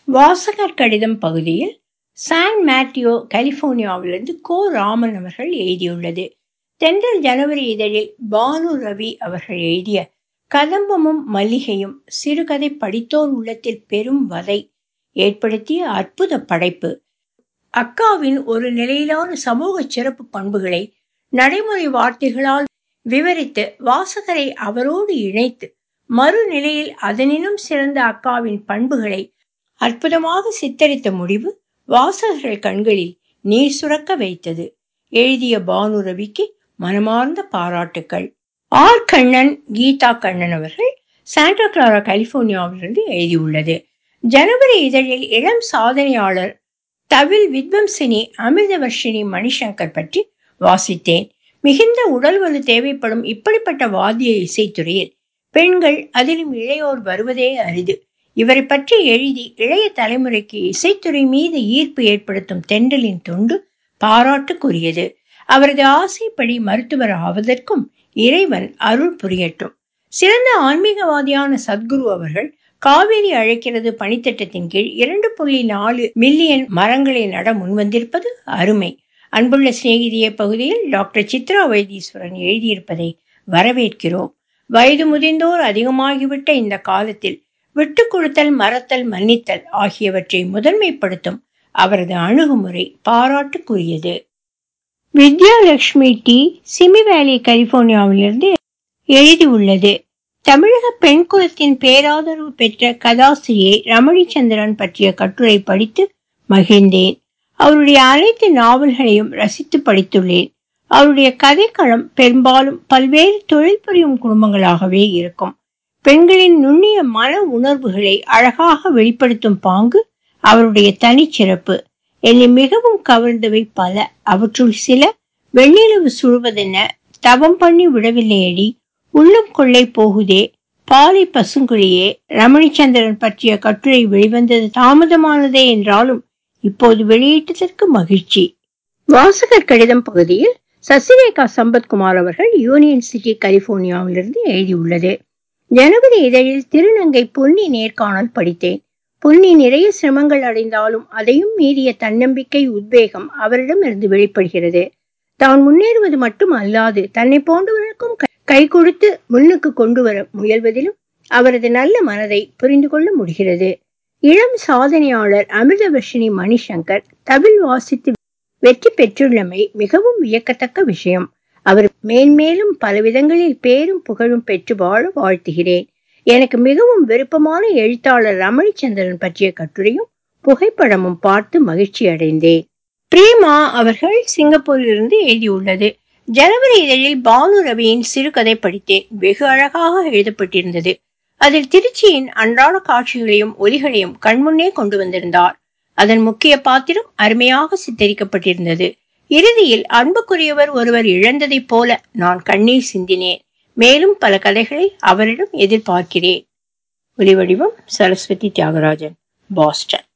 வாசகர் கடிதம் பகுதியில் சான் மேட்டியோ கலிபோர்னியாவிலிருந்து கோ ராமன் அவர்கள் எழுதியுள்ளது தென்றல் ஜனவரி இதழில் பானு ரவி அவர்கள் எழுதிய கதம்பமும் மல்லிகையும் சிறுகதை படித்தோர் உள்ளத்தில் பெரும் வதை ஏற்படுத்திய அற்புத படைப்பு அக்காவின் ஒரு நிலையிலான சமூக சிறப்பு பண்புகளை நடைமுறை வார்த்தைகளால் விவரித்து வாசகரை அவரோடு இணைத்து மறுநிலையில் அதனினும் சிறந்த அக்காவின் பண்புகளை அற்புதமாக சித்தரித்த முடிவு வாசகர்கள் கண்களில் நீர் சுரக்க வைத்தது எழுதிய பானு ரவிக்கு மனமார்ந்த பாராட்டுக்கள் ஆர் கண்ணன் கீதா கண்ணன் அவர்கள் சாண்டா கிளாரா கலிபோர்னியாவிலிருந்து எழுதியுள்ளது ஜனவரி இதழில் இளம் சாதனையாளர் தவில் வித்வம்சினி அமிர்தவர்ஷினி மணிசங்கர் பற்றி வாசித்தேன் மிகுந்த உடல் வலு தேவைப்படும் இப்படிப்பட்ட வாத்திய இசைத்துறையில் பெண்கள் அதிலும் இளையோர் வருவதே அரிது இவரை பற்றி எழுதி இளைய தலைமுறைக்கு இசைத்துறை மீது ஈர்ப்பு ஏற்படுத்தும் தென்றலின் தொண்டு பாராட்டுக்குரியது அவரது ஆசைப்படி மருத்துவர் ஆவதற்கும் இறைவன் அருள் புரியட்டும் சிறந்த ஆன்மீகவாதியான சத்குரு அவர்கள் காவேரி அழைக்கிறது பணித்திட்டத்தின் கீழ் இரண்டு புள்ளி நாலு மில்லியன் மரங்களை நட முன்வந்திருப்பது அருமை அன்புள்ள சிநேகிதிய பகுதியில் டாக்டர் சித்ரா வைத்தீஸ்வரன் எழுதியிருப்பதை வரவேற்கிறோம் வயது முதிர்ந்தோர் அதிகமாகிவிட்ட இந்த காலத்தில் விட்டு கொடுத்தல் மறத்தல் மன்னித்தல் ஆகியவற்றை முதன்மைப்படுத்தும் அவரது அணுகுமுறை பாராட்டுக்குரியது வித்யாலட்சுமி டி சிமி வேலி கலிபோர்னியாவிலிருந்து எழுதியுள்ளது தமிழக பெண் குலத்தின் பேராதரவு பெற்ற கதாசிரியை ரமணிச்சந்திரன் பற்றிய கட்டுரை படித்து மகிழ்ந்தேன் அவருடைய அனைத்து நாவல்களையும் ரசித்து படித்துள்ளேன் அவருடைய கதைக்களம் பெரும்பாலும் பல்வேறு தொழில் புரியும் குடும்பங்களாகவே இருக்கும் பெண்களின் நுண்ணிய மன உணர்வுகளை அழகாக வெளிப்படுத்தும் பாங்கு அவருடைய தனிச்சிறப்பு என்னை மிகவும் கவர்ந்தவை பல அவற்றுள் சில வெண்ணிலவு சுழுவதென்ன தவம் பண்ணி விடவில்லையடி உள்ளம் கொள்ளை போகுதே பாலை பசுங்குழியே ரமணிச்சந்திரன் பற்றிய கட்டுரை வெளிவந்தது தாமதமானதே என்றாலும் இப்போது வெளியிட்டதற்கு மகிழ்ச்சி வாசகர் கடிதம் பகுதியில் சசிரேகா சம்பத்குமார் அவர்கள் யூனியன் சிட்டி கலிபோர்னியாவிலிருந்து எழுதியுள்ளது ஜனவரி இதழில் திருநங்கை பொன்னி நேர்காணல் படித்தேன் பொன்னி நிறைய சிரமங்கள் அடைந்தாலும் அதையும் மீறிய தன்னம்பிக்கை உத்வேகம் அவரிடம் இருந்து வெளிப்படுகிறது தான் முன்னேறுவது மட்டும் அல்லாது தன்னை போன்றவர்களுக்கும் கை கொடுத்து முன்னுக்கு கொண்டு வர முயல்வதிலும் அவரது நல்ல மனதை புரிந்து கொள்ள முடிகிறது இளம் சாதனையாளர் அமிர்தவர்ஷினி மணிசங்கர் தவில் வாசித்து வெற்றி பெற்றுள்ளமை மிகவும் வியக்கத்தக்க விஷயம் அவர் மேன்மேலும் பல விதங்களில் பேரும் புகழும் பெற்று வாழ வாழ்த்துகிறேன் எனக்கு மிகவும் விருப்பமான எழுத்தாளர் ரமணிச்சந்திரன் பற்றிய கட்டுரையும் புகைப்படமும் பார்த்து மகிழ்ச்சி அடைந்தேன் பிரேமா அவர்கள் சிங்கப்பூரிலிருந்து எழுதியுள்ளது ஜனவரி இதழில் பானு ரவியின் சிறுகதை படித்தேன் வெகு அழகாக எழுதப்பட்டிருந்தது அதில் திருச்சியின் அன்றாட காட்சிகளையும் ஒலிகளையும் கண்முன்னே கொண்டு வந்திருந்தார் அதன் முக்கிய பாத்திரம் அருமையாக சித்தரிக்கப்பட்டிருந்தது இறுதியில் அன்புக்குரியவர் ஒருவர் இழந்ததைப் போல நான் கண்ணீர் சிந்தினேன் மேலும் பல கதைகளை அவரிடம் எதிர்பார்க்கிறேன் ஒலிவடிவம் சரஸ்வதி தியாகராஜன் பாஸ்டன்